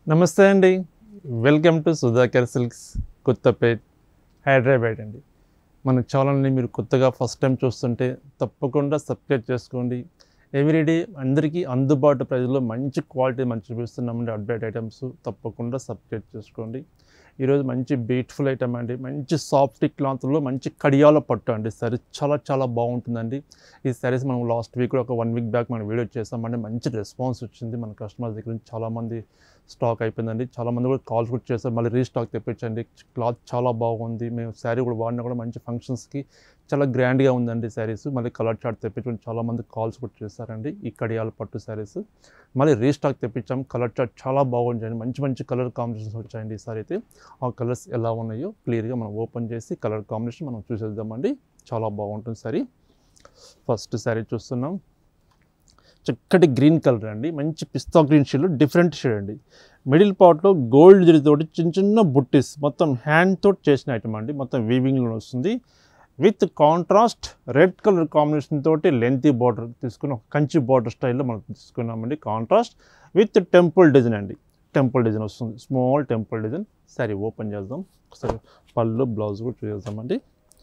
నమస్తే అండి welcome to Sudhakar silks Kothapet Hyderabad అండి మన ఛానల్ని మీరు కొత్తగా ఫస్ట్ టైం చూస్తుంటే తప్పకుండా సబ్స్క్రైబ్ చేసుకోండి ఎవ్రీడే అందరికీ అందుబాటు ప్రైస్లో మంచి క్వాలిటీ మంచి చూపిస్తున్నామండి అప్డేట్ ఐటమ్స్ తప్పకుండా సబ్స్క్రైబ్ చేసుకోండి ఈరోజు మంచి బ్యూటిఫుల్ ఐటమ్ అండి మంచి సాఫ్ట్ క్లాత్లో మంచి కడియాల పట్టు అండి సారీస్ చాలా చాలా బాగుంటుందండి ఈ సారీస్ మనం లాస్ట్ వీక్ కూడా ఒక వన్ వీక్ బ్యాక్ మనం వీడియో చేస్తామండి మంచి రెస్పాన్స్ వచ్చింది మన కస్టమర్స్ దగ్గర నుంచి చాలామంది స్టాక్ అయిపోయిందండి చాలామంది కూడా కాల్స్ కూడా చేస్తారు మళ్ళీ రీస్టాక్ తెప్పించండి క్లాత్ చాలా బాగుంది మేము శారీ కూడా వాడినా కూడా మంచి ఫంక్షన్స్కి చాలా గ్రాండ్గా ఉందండి శారీస్ మళ్ళీ కలర్ చార్ట్ తెప్పించుకొని చాలామంది కాల్స్ కూడా చేస్తారండి ఈ కడియాల పట్టు శారీస్ మళ్ళీ రీస్టాక్ తెప్పించాం కలర్ చార్ట్ చాలా బాగుందండి మంచి మంచి కలర్ కాంబినేషన్స్ వచ్చాయండి ఈసారి అయితే ఆ కలర్స్ ఎలా ఉన్నాయో క్లియర్గా మనం ఓపెన్ చేసి కలర్ కాంబినేషన్ మనం చూసేద్దామండి చాలా బాగుంటుంది సారీ ఫస్ట్ శారీ చూస్తున్నాం చక్కటి గ్రీన్ కలర్ అండి మంచి పిస్తా గ్రీన్ షేడ్ డిఫరెంట్ షేడ్ అండి మిడిల్ పార్ట్లో గోల్డ్ జరీతోటి చిన్న చిన్న బుట్టీస్ మొత్తం హ్యాండ్ తోటి చేసిన ఐటమ్ అండి మొత్తం వీవింగ్లో వస్తుంది with contrast red colour combination తోటి లెంతీ బార్డర్ తీసుకుని ఒక కంచి బార్డర్ స్టైల్లో మనం తీసుకున్నామండి కాంట్రాస్ట్ విత్ టెంపుల్ డిజైన్ అండి టెంపుల్ డిజైన్ వస్తుంది స్మాల్ టెంపుల్ డిజైన్ సరే ఓపెన్ చేద్దాం సరే పళ్ళు బ్లౌజ్ కూడా చూసేద్దామండి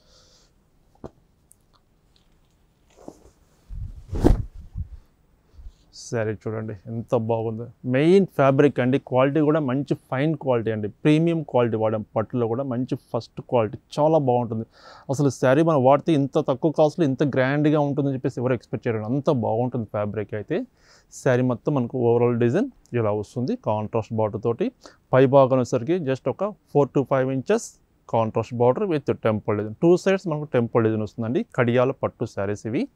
సరే చూడండి ఎంత బాగుందో మెయిన్ ఫ్యాబ్రిక్ అండి క్వాలిటీ కూడా మంచి ఫైన్ క్వాలిటీ అండి ప్రీమియం క్వాలిటీ వాడాం పట్టులో కూడా మంచి ఫస్ట్ క్వాలిటీ చాలా బాగుంటుంది అసలు శారీ మనం వాడితే ఇంత తక్కువ కాస్ట్లో ఇంత గ్రాండ్గా ఉంటుందని చెప్పేసి ఎవరు ఎక్స్పెక్ట్ చేయరు అంత బాగుంటుంది ఫ్యాబ్రిక్ అయితే శారీ మొత్తం మనకు ఓవరాల్ డిజైన్ ఇలా వస్తుంది కాంట్రాస్ట్ బార్డర్ తోటి పై భాగం వచ్చేసరికి జస్ట్ ఒక four to five inches contrast border with temple design two sides మనకు టెంపుల్ డిజైన్ వస్తుందండి కడియాల పట్టు శారీస్ ఇవి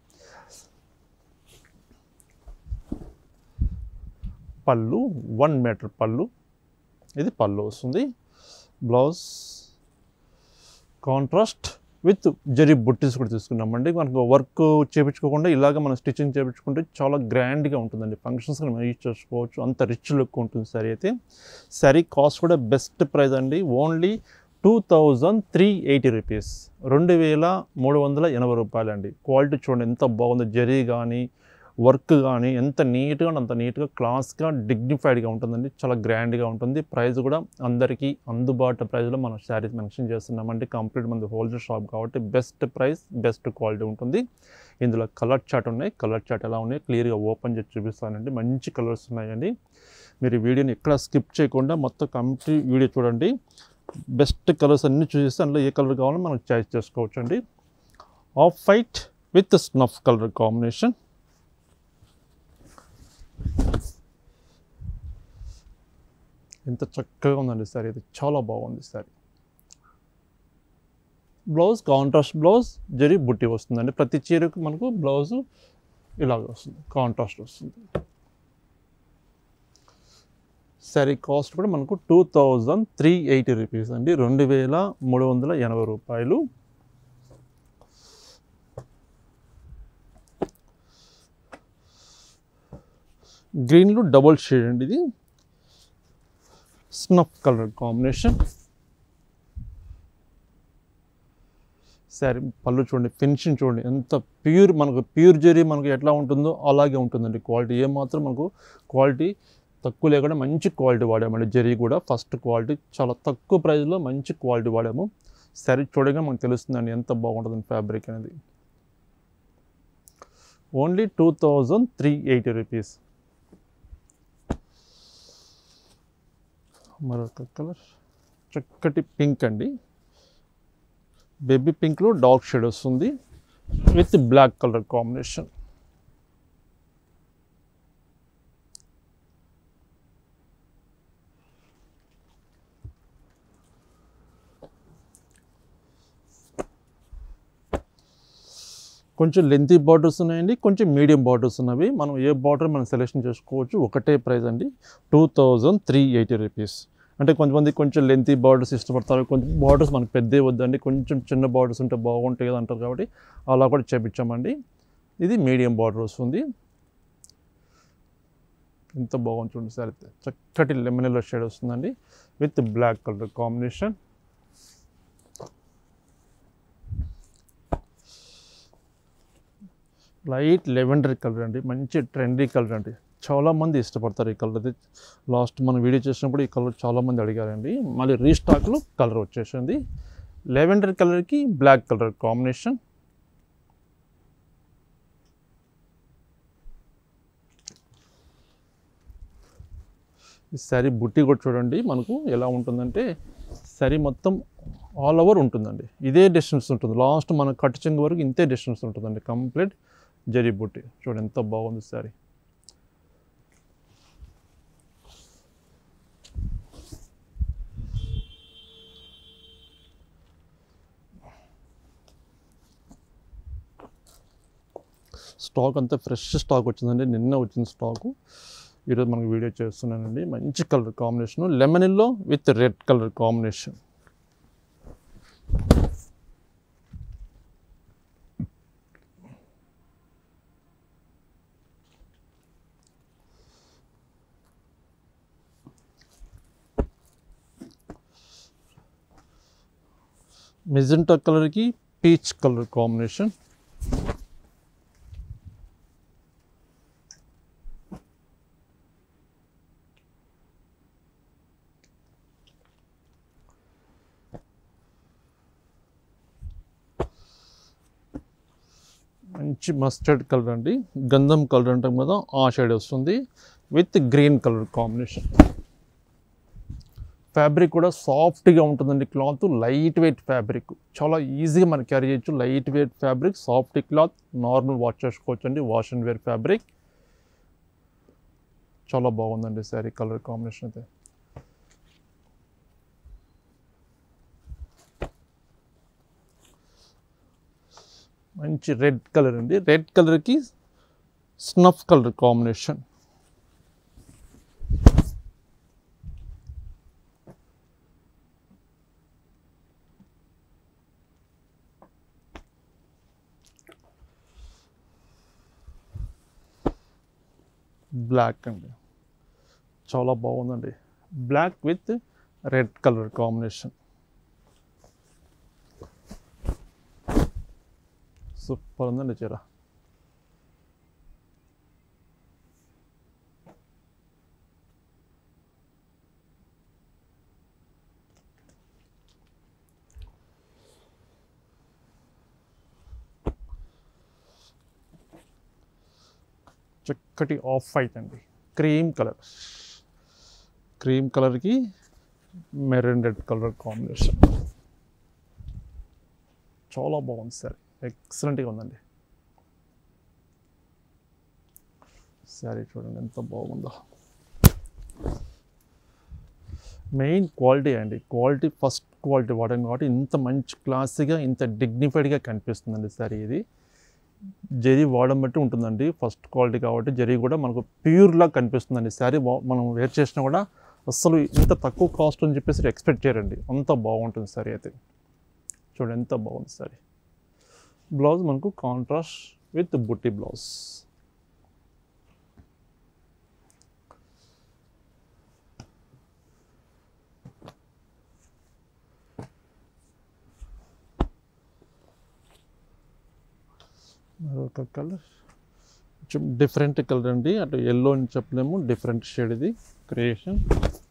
పళ్ళు వన్ మీటర్ పళ్ళు ఇది పళ్ళు వస్తుంది బ్లౌజ్ కాంట్రాస్ట్ విత్ జరీ బుట్టీస్ కూడా తీసుకున్నామండి మనకు వర్క్ చేయించుకోకుండా ఇలాగ మనం స్టిచ్చింగ్ చేయించుకుంటే చాలా గ్రాండ్గా ఉంటుందండి ఫంక్షన్స్ మనం యూజ్ చేసుకోవచ్చు అంత రిచ్ లుక్ ఉంటుంది సరీ అయితే సరీ కాస్ట్ కూడా బెస్ట్ ప్రైస్ అండి only two thousand three eighty rupees రెండు వేల మూడు వందల ఎనభై రూపాయలు అండి క్వాలిటీ చూడండి ఎంత బాగుందో జరీ కానీ వర్క్ కానీ ఎంత నీట్గా అంత నీట్గా క్లాస్గా డిగ్నిఫైడ్గా ఉంటుందండి చాలా గ్రాండ్గా ఉంటుంది ప్రైస్ కూడా అందరికీ అందుబాటు ప్రైస్లో మనం శారీస్ మెన్షన్ చేస్తున్నామండి కంప్లీట్ మనది హోల్సేల్ షాప్ కాబట్టి బెస్ట్ ప్రైస్ బెస్ట్ క్వాలిటీ ఉంటుంది ఇందులో కలర్ చార్ట్ ఉన్నాయి కలర్ చార్ట్ ఎలా ఉన్నాయి క్లియర్గా ఓపెన్ చేసి చూపిస్తానండి మంచి కలర్స్ ఉన్నాయండి మీరు ఈ వీడియోని ఎక్కడ స్కిప్ చేయకుండా మొత్తం కంప్లీట్ వీడియో చూడండి బెస్ట్ కలర్స్ అన్నీ చూసేస్తే అందులో ఏ కలర్ కావాలో మనం చాయిస్ చేసుకోవచ్చు అండి off white with snuff colour combination ఎంత చక్కగా ఉందండి సారీ ఇది చాలా బాగుంది సారీ బ్లౌజ్ కాంట్రాస్ట్ బ్లౌజ్ జరి బుట్టి వస్తుందండి ప్రతి చీరకు మనకు బ్లౌజ్ ఇలాగ వస్తుంది కాంట్రాస్ట్ వస్తుంది శారీ కాస్ట్ కూడా మనకు two thousand three eighty rupees అండి రెండు వేల మూడు వందల ఎనభై రూపాయలు గ్రీన్లో డబుల్ షేడ్ అండి ఇది స్నఫ్ కలర్ కాంబినేషన్ శారీ పళ్ళు చూడండి ఫినిషింగ్ చూడండి ఎంత ప్యూర్ మనకు ప్యూర్ జరీ మనకు ఎట్లా ఉంటుందో అలాగే ఉంటుందండి క్వాలిటీ ఏమాత్రం మనకు క్వాలిటీ తక్కువ లేకుండా మంచి క్వాలిటీ వాడామండి జరీ కూడా ఫస్ట్ క్వాలిటీ చాలా తక్కువ ప్రైస్లో మంచి క్వాలిటీ వాడాము శారీ చూడగా మనకు తెలుస్తుందండి ఎంత బాగుంటుంది ఫ్యాబ్రిక్ అనేది only two thousand three eighty rupees మరొక కలర్ చక్కటి పింక్ అండి బేబీ పింక్లో డార్క్ షేడ్ వస్తుంది విత్ బ్లాక్ కలర్ కాంబినేషన్ కొంచెం లెంతీ బార్డర్స్ ఉన్నాయండి కొంచెం మీడియం బార్డర్స్ ఉన్నవి మనం ఏ బార్డర్ మనం సెలెక్షన్ చేసుకోవచ్చు ఒకటే ప్రైస్ అండి two thousand three eighty rupees అంటే కొంతమంది కొంచెం లెంతీ బార్డర్స్ ఇష్టపడతారు కొంచెం బార్డర్స్ మనకు పెద్దవి వద్దండి కొంచెం చిన్న బార్డర్స్ ఉంటే బాగుంటాయి కదా అంటారు కాబట్టి అలా కూడా చేపించామండి ఇది మీడియం బార్డర్ వస్తుంది ఎంత బాగుంది చూడండి సార్ చక్కటి లెమన్ ఎల్లో షేడ్ వస్తుందండి with black colour combination light lavender colour అండి మంచి ట్రెండీ కలర్ అండి చాలామంది ఇష్టపడతారు ఈ కలర్ అది లాస్ట్ మనం వీడియో చేసినప్పుడు ఈ కలర్ చాలామంది అడిగారండి మళ్ళీ రీస్టాక్లో కలర్ వచ్చేసింది లెవెండర్ కలర్కి బ్లాక్ కలర్ కాంబినేషన్ ఈ శారీ బుట్టి కూడా చూడండి మనకు ఎలా ఉంటుందంటే శారీ మొత్తం ఆల్ ఓవర్ ఉంటుందండి ఇదే డిస్టెన్స్ ఉంటుంది లాస్ట్ మన కట్ చెంగు వరకు ఇంతే డిస్టెన్స్ ఉంటుందండి కంప్లీట్ జరీ బుట్టి చూడండి ఎంత బాగుంది శారీ స్టాక్ అంతా ఫ్రెష్ స్టాక్ వచ్చిందండి నిన్న వచ్చింది స్టాకు ఈరోజు మనకు వీడియో చేస్తున్నానండి మంచి colour combination lemon yellow with red colour combination magenta కలర్కి పీచ్ కలర్ కాంబినేషన్ మంచి మస్టర్డ్ కలర్ అండి గంధం కలర్ అంటాం కదా ఆ షేడ్ వస్తుంది with green colour combination fabric కూడా సాఫ్ట్గా ఉంటుందండి క్లాత్ లైట్ వెయిట్ ఫ్యాబ్రిక్ చాలా ఈజీగా మనం క్యారీ చేయొచ్చు light weight fabric soft cloth normal wash చేసుకోవచ్చు అండి వాష్ అండ్ వేర్ ఫ్యాబ్రిక్ చాలా బాగుందండి శారీ కలర్ కాంబినేషన్ అయితే మంచి రెడ్ కలర్ అండి రెడ్ కలర్కి స్నఫ్ కలర్ కాంబినేషన్ బ్లాక్ అండి చాలా బాగుందండి black with red colour combination super ఉందండి చీర చక్కటి ఆఫ్ వైట్ అండి క్రీమ్ కలర్ క్రీమ్ కలర్కి మెరూన్ రెడ్ కలర్ కాంబినేషన్ చాలా బాగుంది సార్ ఎక్సలెంట్గా ఉందండి శారీ చూడండి ఎంత బాగుందో మెయిన్ క్వాలిటీ అండి క్వాలిటీ ఫస్ట్ క్వాలిటీ వాడడం కాబట్టి ఇంత మంచి క్లాసీగా ఇంత డిగ్నిఫైడ్గా కనిపిస్తుందండి శారీ ఇది జరీ వాడడం బట్టి ఉంటుందండి ఫస్ట్ క్వాలిటీ కాబట్టి జరీ కూడా మనకు ప్యూర్లా కనిపిస్తుందండి శారీ మనం వేర్ చేసినా కూడా అస్సలు ఇంత తక్కువ కాస్ట్ అని చెప్పేసి ఎక్స్పెక్ట్ చేయరండి అంత బాగుంటుంది శారీ అయితే చూడండి ఎంత బాగుంది శారీ బ్లౌజ్ మనకు కాంట్రాస్ట్ విత్ బుట్టి బ్లౌజ్ మరొక కలర్ కొంచెం డిఫరెంట్ కలర్ అండి అటు ఎల్లో అని చెప్పలేము డిఫరెంట్ షేడ్ ఇది క్రియేషన్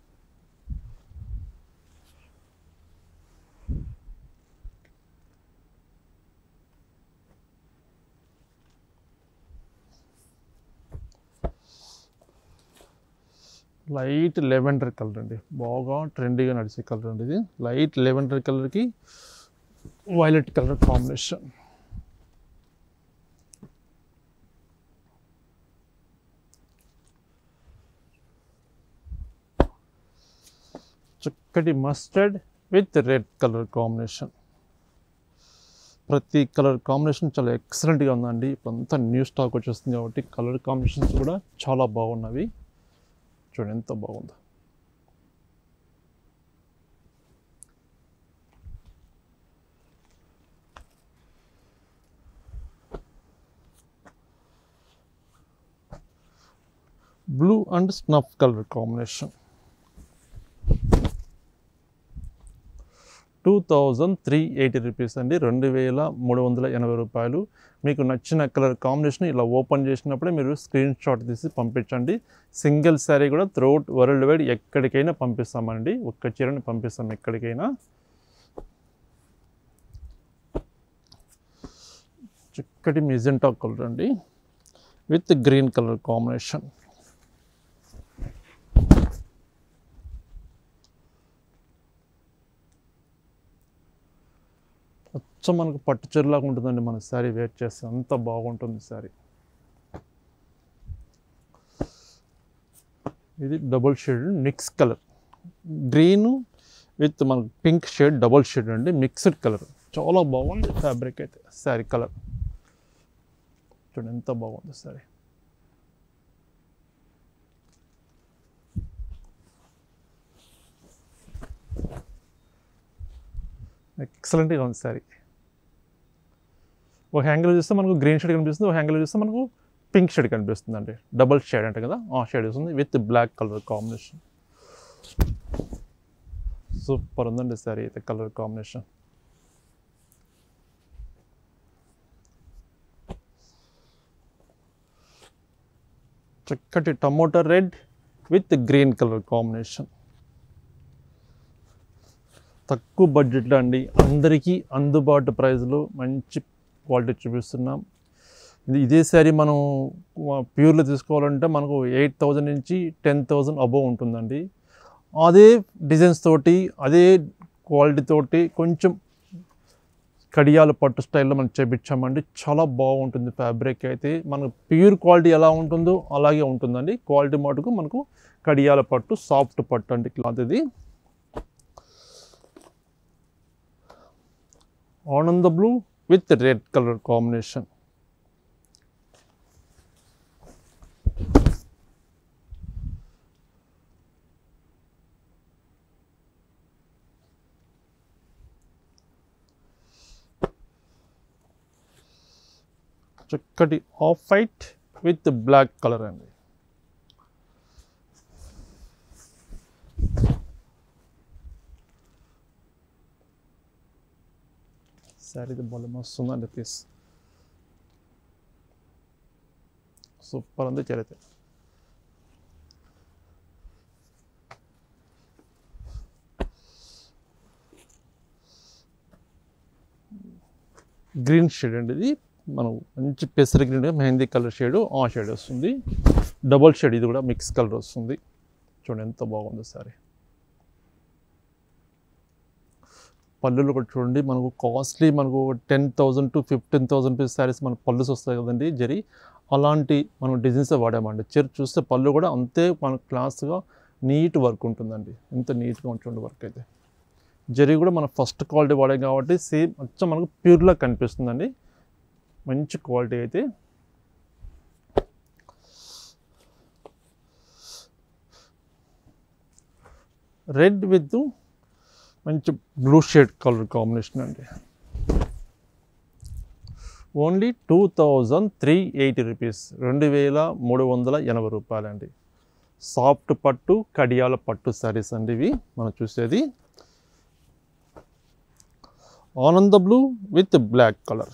లైట్ లెవెండర్ కలర్ అండి బాగా ట్రెండీగా నడిచే కలర్ అండి ఇది లైట్ లెవెండర్ కలర్కి వైలెట్ కలర్ కాంబినేషన్ చక్కటి mustard with red colour combination ప్రతి కలర్ కాంబినేషన్ చాలా ఎక్సలెంట్గా ఉందండి ఇప్పుడు అంతా న్యూ స్టాక్ వచ్చేస్తుంది కాబట్టి కలర్ కాంబినేషన్స్ కూడా చాలా బాగున్నవి చూడండి ఎంత బాగుందో blue and snuff colour combination two thousand three eighty rupees అండి రెండు వేల మూడు వందల ఎనభై రూపాయలు మీకు నచ్చిన కలర్ కాంబినేషన్ ఇలా ఓపెన్ చేసినప్పుడే మీరు స్క్రీన్ షాట్ తీసి పంపించండి సింగిల్ శారీ కూడా త్రూఅవుట్ వరల్డ్ వైడ్ ఎక్కడికైనా పంపిస్తామండి ఒక్క చీరని పంపిస్తాం ఎక్కడికైనా చక్కటి మిజెంటా కలర్ అండి విత్ గ్రీన్ కలర్ కాంబినేషన్ అచ్చం మనకు పట్టు చీరలాగా ఉంటుందండి మన శారీ వేట్ చేస్తే అంత బాగుంటుంది శారీ ఇది double shade mix colour green with మనకు పింక్ షేడ్ డబుల్ షేడ్ అండి మిక్స్డ్ కలర్ చాలా బాగుంది ఫ్యాబ్రిక్ అయితే శారీ కలర్ చూడండి ఎంత బాగుంది శారీ ఎక్సలెంట్గా ఉంది శారీ ఒక హ్యాంగిల్ చూస్తే మనకు గ్రీన్ షేడ్ కనిపిస్తుంది ఒక హ్యాంగిల్ చూస్తే మనకు పింక్ షేడ్ కనిపిస్తుంది అండి డబల్ షేడ్ అంటే కదా ఆ షేడ్ వస్తుంది with black colour combination super ఉందండి శారీ అయితే కలర్ కాంబినేషన్ చక్కటి tomato red with green colour combination తక్కువ బడ్జెట్లో అండి అందరికీ అందుబాటు ప్రైస్లో మంచి క్వాలిటీ చూపిస్తున్నాం ఇది ఇదే సారీ మనం ప్యూర్లో తీసుకోవాలంటే మనకు ఎయిట్ థౌజండ్ నుంచి టెన్ థౌజండ్ అబోవ్ ఉంటుందండి అదే డిజైన్స్ తోటి అదే క్వాలిటీ తోటి కొంచెం కడియాల పట్టు స్టైల్లో మనం చేపించామండి చాలా బాగుంటుంది ఫ్యాబ్రిక్ అయితే మనకు ప్యూర్ క్వాలిటీ ఎలా ఉంటుందో అలాగే ఉంటుందండి క్వాలిటీ మటుకు మనకు కడియాల పట్టు సాఫ్ట్ పట్టు అండి క్లాత్ ఇది ఆనంద blue with red colour combination చక్కటి off white with black colour అండి శారీ బాగా మస్తుందండి పీస్ సూపర్ ఉంది చరిత్ర గ్రీన్ షేడ్ అండి ఇది మనం మంచి పెసర గ్రీన్ మెహందీ కలర్ షేడ్ ఆ షేడ్ వస్తుంది డబుల్ షేడ్ ఇది కూడా మిక్స్ కలర్ వస్తుంది చూడండి ఎంత బాగుంది సారీ పళ్ళులు కూడా చూడండి మనకు కాస్ట్లీ మనకు ten thousand to fifteen thousand rupees saris మనకు పళ్ళుస్ వస్తాయి కదండి జరి అలాంటి మనం డిజైన్స్ వాడామండి చీర చూస్తే పళ్ళు కూడా అంతే మనకు క్లాస్గా నీట్ వర్క్ ఉంటుందండి ఎంత నీట్గా ఉంటుంది వర్క్ అయితే జరి కూడా మన ఫస్ట్ క్వాలిటీ వాడాం కాబట్టి సేమ్ అచ్చం మనకు ప్యూర్లా కనిపిస్తుందండి మంచి క్వాలిటీ అయితే రెడ్ విత్ మంచి బ్లూ షేడ్ కలర్ కాంబినేషన్ అండి only two thousand three eighty rupees రెండు వేల మూడు వందల ఎనభై రూపాయలండి సాఫ్ట్ పట్టు కడియాల పట్టు సారీస్ అండి ఇవి మనం చూసేది ఆనంద బ్లూ విత్ బ్లాక్ కలర్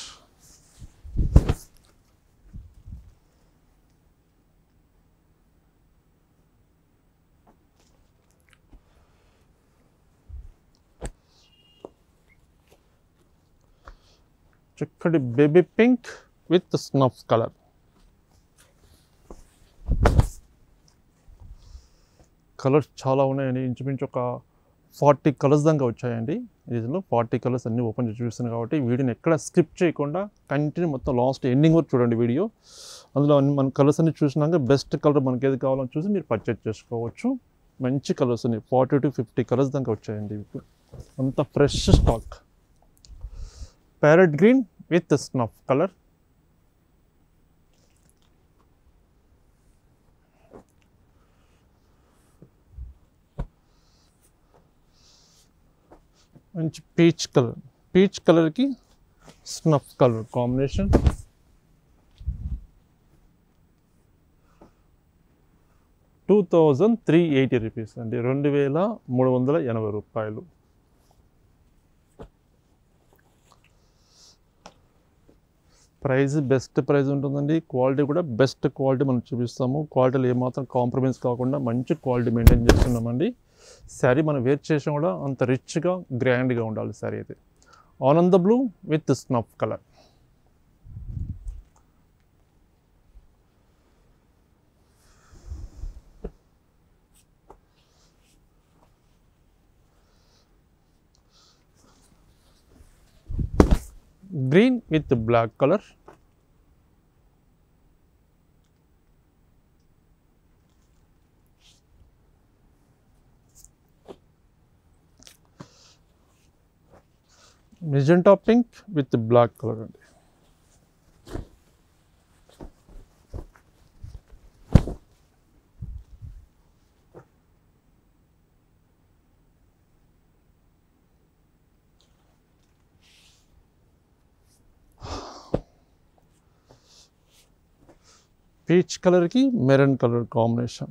చక్కటి baby pink with snuff colour colours చాలా ఉన్నాయండి ఇంచుమించు ఒక ఫార్టీ కలర్స్ దాకా వచ్చాయండి దీనిలో ఫార్టీ కలర్స్ అన్నీ ఓపెన్ చేసి చూస్తున్నాను కాబట్టి వీడియోని ఎక్కడ స్కిప్ చేయకుండా కంటిన్యూ మొత్తం లాస్ట్ ఎండింగ్ వరకు చూడండి వీడియో అందులో అన్ని మన కలర్స్ అన్ని చూసినాక బెస్ట్ కలర్ మనకి ఏది కావాలని చూసి మీరు పర్చేజ్ చేసుకోవచ్చు మంచి కలర్స్ ఉన్నాయి ఫార్టీ టు ఫిఫ్టీ కలర్స్ దాకా వచ్చాయండి ఇవి అంత fresh stock parrot green with snuff colour మంచి పీచ్ కలర్ పీచ్ కలర్కి snuff colour combination two thousand three eighty rupees అండి రెండు వేల మూడు వందల ఎనభై రూపాయలు ప్రైస్ బెస్ట్ ప్రైస్ ఉంటుందండి క్వాలిటీ కూడా బెస్ట్ క్వాలిటీ మనం చూపిస్తాము క్వాలిటీలో ఏమాత్రం కాంప్రమైజ్ కాకుండా మంచి క్వాలిటీ మెయింటైన్ చేస్తున్నామండి శారీ మనం వేర్ చేసినా కూడా అంత రిచ్గా గ్రాండ్గా ఉండాలి శారీ అయితే ఆనంద blue with snuff colour green with black color magenta pink with black color అండి పీచ్ కలర్కి maroon colour combination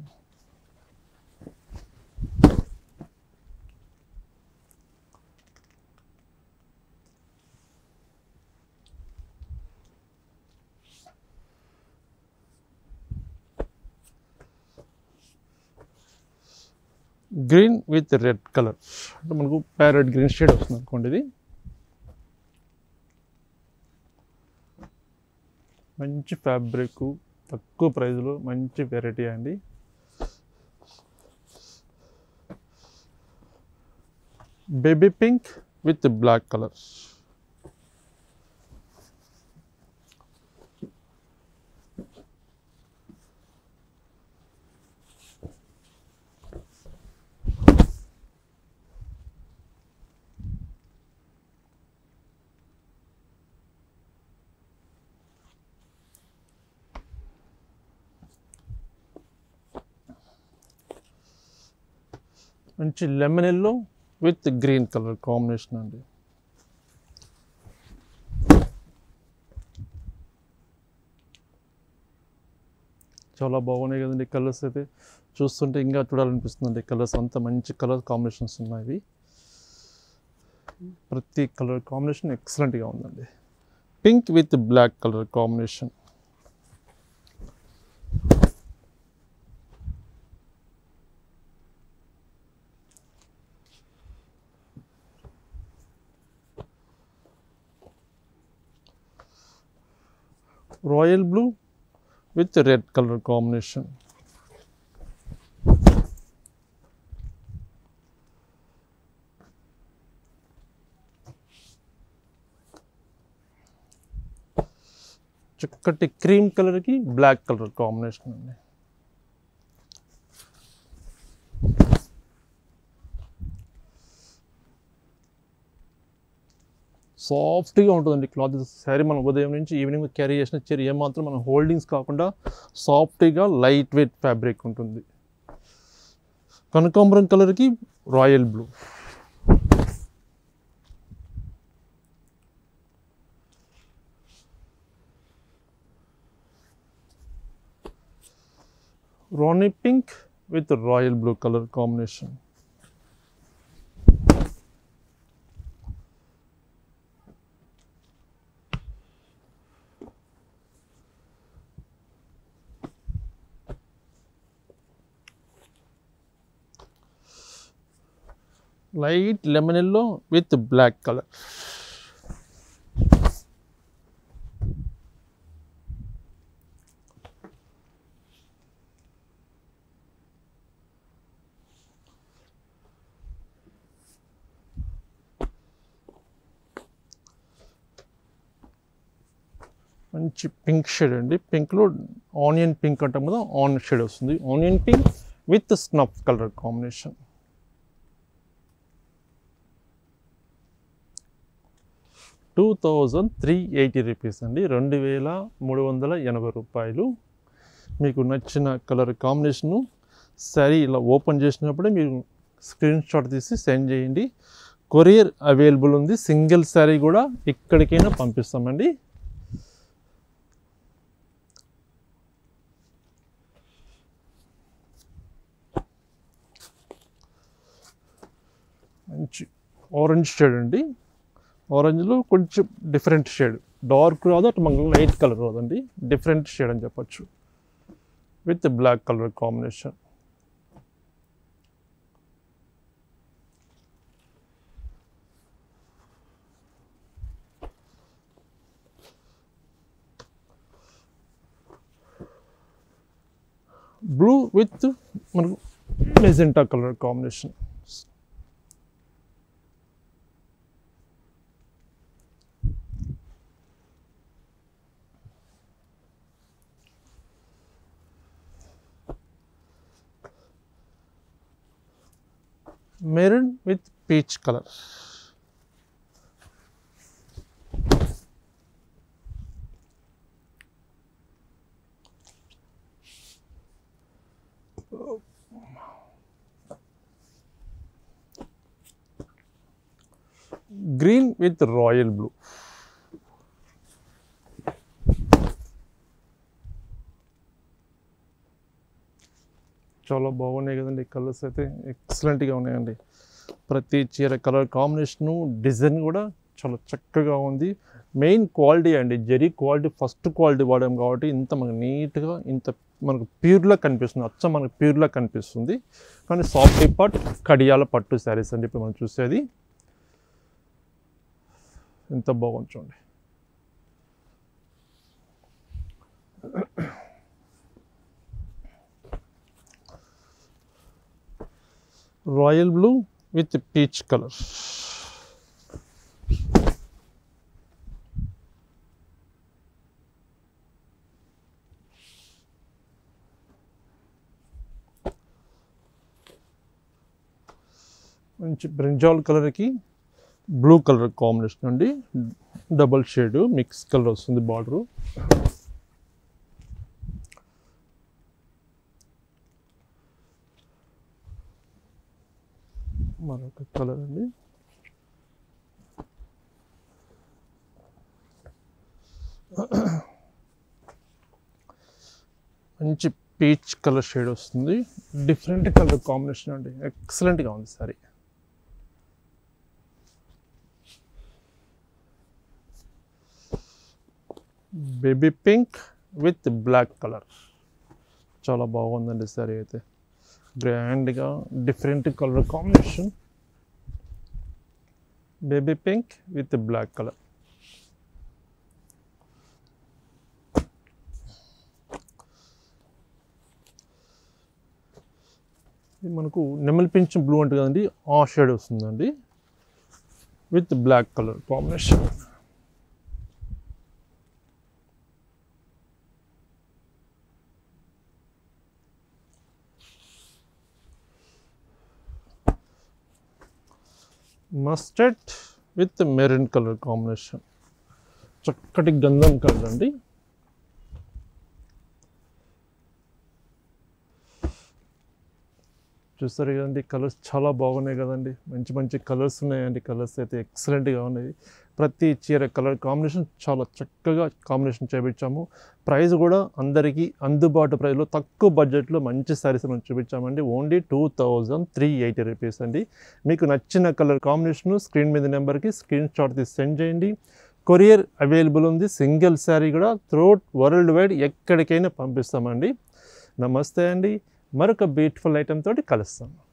green with red colour అంటే మనకు ప్యారెట్ గ్రీన్ షేడ్ వస్తుంది అనుకోండి ఇది మంచి ఫ్యాబ్రిక్ తక్కువ ప్రైస్లో మంచి వెరైటీ అండి baby pink with black colour మంచి lemon yellow with green colour combination అండి చాలా బాగున్నాయి కదండి కలర్స్ అయితే చూస్తుంటే ఇంకా చూడాలనిపిస్తుందండి కలర్స్ అంత మంచి కలర్ కాంబినేషన్స్ ఉన్నాయి ప్రతి కలర్ కాంబినేషన్ ఎక్సలెంట్గా ఉందండి pink with black colour combination royal blue with red colour combination చక్కటి క్రీమ్ కలర్కి బ్లాక్ కలర్ కాంబినేషన్ అండి సాఫ్ట్గా ఉంటుందండి క్లాత్ శారీ మనం ఉదయం నుంచి ఈవినింగ్ క్యారీ చేసిన చీర ఏమాత్రం మనం హోల్డింగ్స్ కాకుండా సాఫ్ట్గా లైట్ వెయిట్ ఫ్యాబ్రిక్ ఉంటుంది కనకాంబరం కలర్కి రాయల్ బ్లూ రాణి pink with royal blue colour combination light lemon yellow with black colour మంచి పింక్ షేడ్ అండి పింక్లో ఆనియన్ పింక్ అంటాం కదా ఆనియన్ షేడ్ వస్తుంది onion pink with snuff colour combination two thousand three eighty rupees అండి రెండు వేల మూడు వందల ఎనభై రూపాయలు మీకు నచ్చిన కలర్ కాంబినేషను శారీ ఇలా ఓపెన్ చేసినప్పుడే మీరు స్క్రీన్ షాట్ తీసి సెండ్ చేయండి కొరియర్ అవైలబుల్ ఉంది సింగిల్ శారీ కూడా ఎక్కడికైనా పంపిస్తామండి మంచి ఆరెంజ్ షేడ్ అండి ఆరెంజ్లో కొంచెం డిఫరెంట్ షేడ్ డార్క్ రాదు అటు మనకు లైట్ కలర్ రాదండి డిఫరెంట్ షేడ్ అని చెప్పొచ్చు with black colour combination blue with మనకు magenta colour combination maroon with peach colour green with royal blue చాలా బాగున్నాయి కదండి కలర్స్ అయితే ఎక్సలెంట్గా ఉన్నాయండి ప్రతి చీర కలర్ కాంబినేషను డిజైన్ కూడా చాలా చక్కగా ఉంది మెయిన్ క్వాలిటీ అండి జరీ క్వాలిటీ ఫస్ట్ క్వాలిటీ వాడాం కాబట్టి ఇంత మనకు నీట్గా ఇంత మనకు ప్యూర్లా కనిపిస్తుంది అచ్చ మనకు ప్యూర్లా కనిపిస్తుంది కానీ సాఫ్ట్ పార్ట్ కడియాల పట్టు శారీస్ అండి ఇప్పుడు మనం చూసేది ఎంత బాగుంది చూడండి royal blue with peach colour మంచి బ్రింజాల్ కలర్కి బ్లూ కలర్ కాంబినేషన్ అండి డబల్ షేడ్ మిక్స్ కలర్ వస్తుంది బార్డరు మరొక కలర్ అండి మంచి పీచ్ కలర్ షేడ్ వస్తుంది డిఫరెంట్ కలర్ కాంబినేషన్ అండి ఎక్సలెంట్గా ఉంది sari baby pink with black colour చాలా బాగుందండి సారీ అయితే గ్రాండ్గా different colour combination baby pink with black colour ఇది మనకు నెమలి పింఛం బ్లూ అంటే కదండి ఆ షేడ్ వస్తుందండి with black colour combination mustard with maroon colour combination చక్కటి గంధం కలర్ అండి చూస్తారు కదండి కలర్స్ చాలా బాగున్నాయి కదండి మంచి మంచి కలర్స్ ఉన్నాయండి కలర్స్ అయితే ఎక్సలెంట్గా ఉన్నాయి ప్రతి చీర కలర్ కాంబినేషన్ చాలా చక్కగా కాంబినేషన్ చేపించాము ప్రైస్ కూడా అందరికీ అందుబాటు ప్రైస్లో తక్కువ బడ్జెట్లో మంచి శారీస్ మనం చూపించామండి only two thousand three eighty rupees అండి మీకు నచ్చిన కలర్ కాంబినేషన్ స్క్రీన్ మీద నెంబర్కి స్క్రీన్ షాట్ తీసి సెండ్ చేయండి కొరియర్ అవైలబుల్ ఉంది సింగిల్ శారీ కూడా త్రూఅవుట్ వరల్డ్ వైడ్ ఎక్కడికైనా పంపిస్తామండి నమస్తే అండి మరొక బ్యూటిఫుల్ ఐటెం తోటి కలుస్తాం